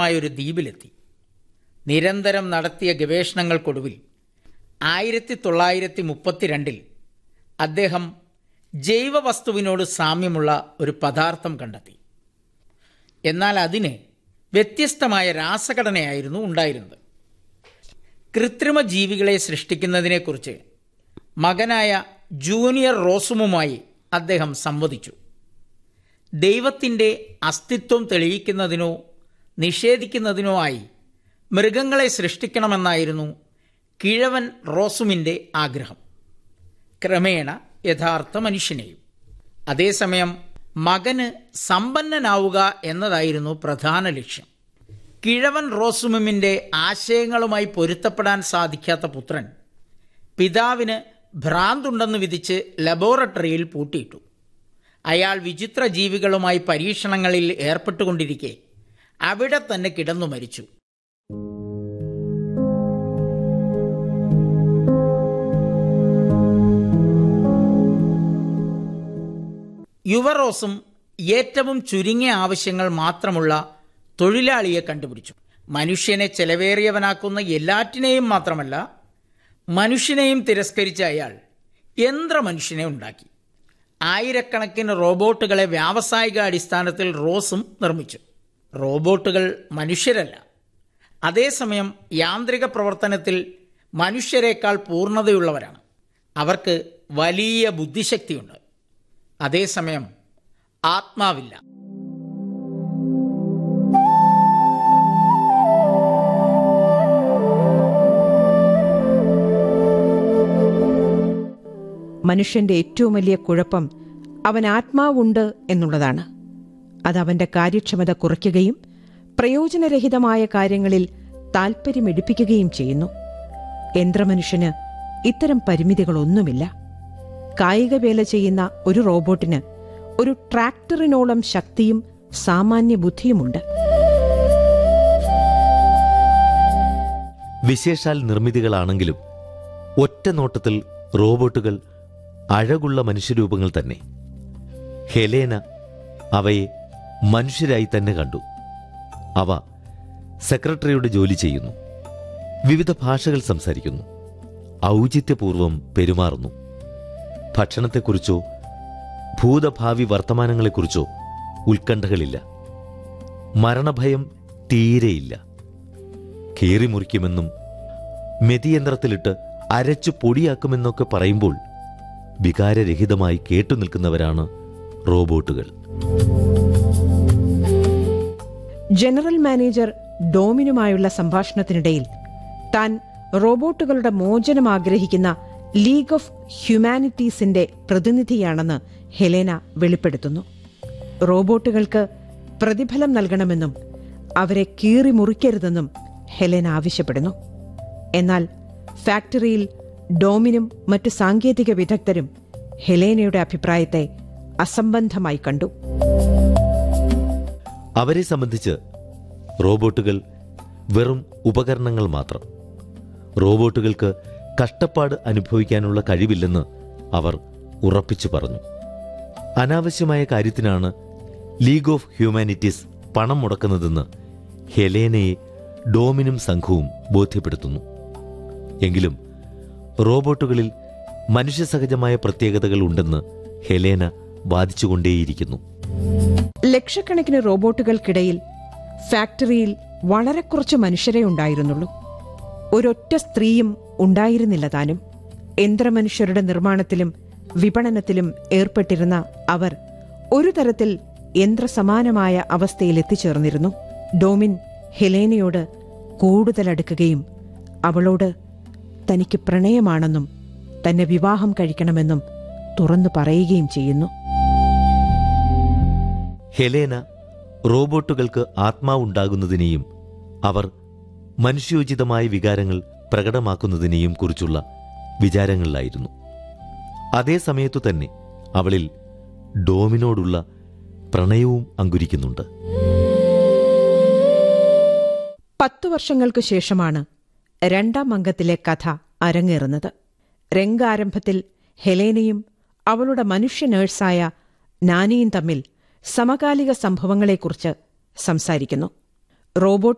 ഒരു ദ്വീപിലെത്തി നിരന്തരം നടത്തിയ ഗവേഷണങ്ങൾക്കൊടുവിൽ ആയിരത്തി തൊള്ളായിരത്തി മുപ്പത്തിരണ്ടിൽ അദ്ദേഹം ജൈവവസ്തുവിനോട് സാമ്യമുള്ള ഒരു പദാർത്ഥം കണ്ടെത്തി എന്നാൽ അതിന് വ്യത്യസ്തമായ രാസഘടനയായിരുന്നു ഉണ്ടായിരുന്നത് കൃത്രിമ ജീവികളെ സൃഷ്ടിക്കുന്നതിനെക്കുറിച്ച് മകനായ ജൂനിയർ റോസുമുമായി അദ്ദേഹം സംവദിച്ചു ദൈവത്തിൻ്റെ അസ്തിത്വം തെളിയിക്കുന്നതിനോ നിഷേധിക്കുന്നതിനോ ആയി മൃഗങ്ങളെ സൃഷ്ടിക്കണമെന്നായിരുന്നു കിഴവൻ റോസുമിൻ്റെ ആഗ്രഹം ക്രമേണ യഥാർത്ഥ മനുഷ്യനെയും അതേസമയം മകന് സമ്പന്നനാവുക എന്നതായിരുന്നു പ്രധാന ലക്ഷ്യം കിഴവൻ റോസുമിൻ്റെ ആശയങ്ങളുമായി പൊരുത്തപ്പെടാൻ സാധിക്കാത്ത പുത്രൻ പിതാവിന് ഭ്രാന്തുണ്ടെന്ന് വിധിച്ച് ലബോറട്ടറിയിൽ പൂട്ടിയിട്ടു അയാൾ വിചിത്ര ജീവികളുമായി പരീക്ഷണങ്ങളിൽ ഏർപ്പെട്ടുകൊണ്ടിരിക്കെ അവിടെ തന്നെ കിടന്നു മരിച്ചു യുവറോസും ഏറ്റവും ചുരുങ്ങിയ ആവശ്യങ്ങൾ മാത്രമുള്ള തൊഴിലാളിയെ കണ്ടുപിടിച്ചു മനുഷ്യനെ ചെലവേറിയവനാക്കുന്ന എല്ലാറ്റിനെയും മാത്രമല്ല മനുഷ്യനെയും തിരസ്കരിച്ച അയാൾ യന്ത്രമനുഷ്യനെ ഉണ്ടാക്കി ആയിരക്കണക്കിന് റോബോട്ടുകളെ വ്യാവസായിക അടിസ്ഥാനത്തിൽ റോസും നിർമ്മിച്ചു റോബോട്ടുകൾ മനുഷ്യരല്ല അതേസമയം യാന്ത്രിക പ്രവർത്തനത്തിൽ മനുഷ്യരെക്കാൾ പൂർണ്ണതയുള്ളവരാണ് അവർക്ക് വലിയ ബുദ്ധിശക്തിയുണ്ട് അതേസമയം ആത്മാവില്ല മനുഷ്യന്റെ ഏറ്റവും വലിയ കുഴപ്പം അവൻ ആത്മാവുണ്ട് എന്നുള്ളതാണ് അത് അവന്റെ കാര്യക്ഷമത കുറയ്ക്കുകയും പ്രയോജനരഹിതമായ കാര്യങ്ങളിൽ താൽപ്പര്യമെടുപ്പിക്കുകയും ചെയ്യുന്നു യന്ത്രമനുഷ്യന് ഇത്തരം പരിമിതികളൊന്നുമില്ല കായിക വേല ചെയ്യുന്ന ഒരു റോബോട്ടിന് ഒരു ട്രാക്ടറിനോളം ശക്തിയും സാമാന്യ ബുദ്ധിയുമുണ്ട് വിശേഷാൽ നിർമ്മിതികളാണെങ്കിലും ഒറ്റ നോട്ടത്തിൽ റോബോട്ടുകൾ അഴകുള്ള മനുഷ്യരൂപങ്ങൾ തന്നെ ഹെലേന അവയെ മനുഷ്യരായി തന്നെ കണ്ടു അവ സെക്രട്ടറിയുടെ ജോലി ചെയ്യുന്നു വിവിധ ഭാഷകൾ സംസാരിക്കുന്നു ഔചിത്യപൂർവം പെരുമാറുന്നു ഭക്ഷണത്തെക്കുറിച്ചോ ഭൂതഭാവി വർത്തമാനങ്ങളെക്കുറിച്ചോ ഉത്കണ്ഠകളില്ല മരണഭയം തീരെയില്ല കീറിമുറിക്കുമെന്നും മെതിയന്ത്രത്തിലിട്ട് അരച്ചു പൊടിയാക്കുമെന്നൊക്കെ പറയുമ്പോൾ വികാരരഹിതമായി കേട്ടുനിൽക്കുന്നവരാണ് റോബോട്ടുകൾ ജനറൽ മാനേജർ ഡോമിനുമായുള്ള സംഭാഷണത്തിനിടയിൽ താൻ റോബോട്ടുകളുടെ മോചനം ആഗ്രഹിക്കുന്ന ലീഗ് ഓഫ് ഹ്യൂമാനിറ്റീസിന്റെ പ്രതിനിധിയാണെന്ന് ഹെലേന വെളിപ്പെടുത്തുന്നു റോബോട്ടുകൾക്ക് പ്രതിഫലം നൽകണമെന്നും അവരെ കീറി മുറിക്കരുതെന്നും ഹെലേന ആവശ്യപ്പെടുന്നു എന്നാൽ ഫാക്ടറിയിൽ ഡോമിനും മറ്റു സാങ്കേതിക വിദഗ്ധരും ഹെലേനയുടെ അഭിപ്രായത്തെ അസംബന്ധമായി കണ്ടു അവരെ സംബന്ധിച്ച് റോബോട്ടുകൾ വെറും ഉപകരണങ്ങൾ മാത്രം റോബോട്ടുകൾക്ക് കഷ്ടപ്പാട് അനുഭവിക്കാനുള്ള കഴിവില്ലെന്ന് അവർ ഉറപ്പിച്ചു പറഞ്ഞു അനാവശ്യമായ കാര്യത്തിനാണ് ലീഗ് ഓഫ് ഹ്യൂമാനിറ്റീസ് പണം മുടക്കുന്നതെന്ന് ഹെലേനയെ ഡോമിനും സംഘവും ബോധ്യപ്പെടുത്തുന്നു എങ്കിലും റോബോട്ടുകളിൽ മനുഷ്യസഹജമായ പ്രത്യേകതകൾ ഉണ്ടെന്ന് ഹെലേന വാദിച്ചുകൊണ്ടേയിരിക്കുന്നു ലക്ഷക്കണക്കിന് റോബോട്ടുകൾക്കിടയിൽ ഫാക്ടറിയിൽ വളരെ കുറച്ച് മനുഷ്യരെ ഉണ്ടായിരുന്നുള്ളൂ ഒരൊറ്റ സ്ത്രീയും ഉണ്ടായിരുന്നില്ല താനും യന്ത്രമനുഷ്യരുടെ നിർമ്മാണത്തിലും വിപണനത്തിലും ഏർപ്പെട്ടിരുന്ന അവർ ഒരു തരത്തിൽ യന്ത്രസമാനമായ അവസ്ഥയിൽ എത്തിച്ചേർന്നിരുന്നു ഡോമിൻ ഹെലേനയോട് കൂടുതൽ അടുക്കുകയും അവളോട് തനിക്ക് പ്രണയമാണെന്നും തന്നെ വിവാഹം കഴിക്കണമെന്നും തുറന്നു പറയുകയും ചെയ്യുന്നു ഹെലേന റോബോട്ടുകൾക്ക് ആത്മാവുണ്ടാകുന്നതിനെയും അവർ മനുഷ്യോചിതമായ വികാരങ്ങൾ പ്രകടമാക്കുന്നതിനെയും കുറിച്ചുള്ള വിചാരങ്ങളിലായിരുന്നു അതേ സമയത്തു തന്നെ അവളിൽ ഡോമിനോടുള്ള പ്രണയവും അങ്കുരിക്കുന്നുണ്ട് പത്തു വർഷങ്ങൾക്കു ശേഷമാണ് രണ്ടാം അംഗത്തിലെ കഥ അരങ്ങേറുന്നത് രംഗാരംഭത്തിൽ ഹെലേനയും അവളുടെ മനുഷ്യ നേഴ്സായ നാനിയും തമ്മിൽ സമകാലിക സംഭവങ്ങളെക്കുറിച്ച് സംസാരിക്കുന്നു റോബോട്ട്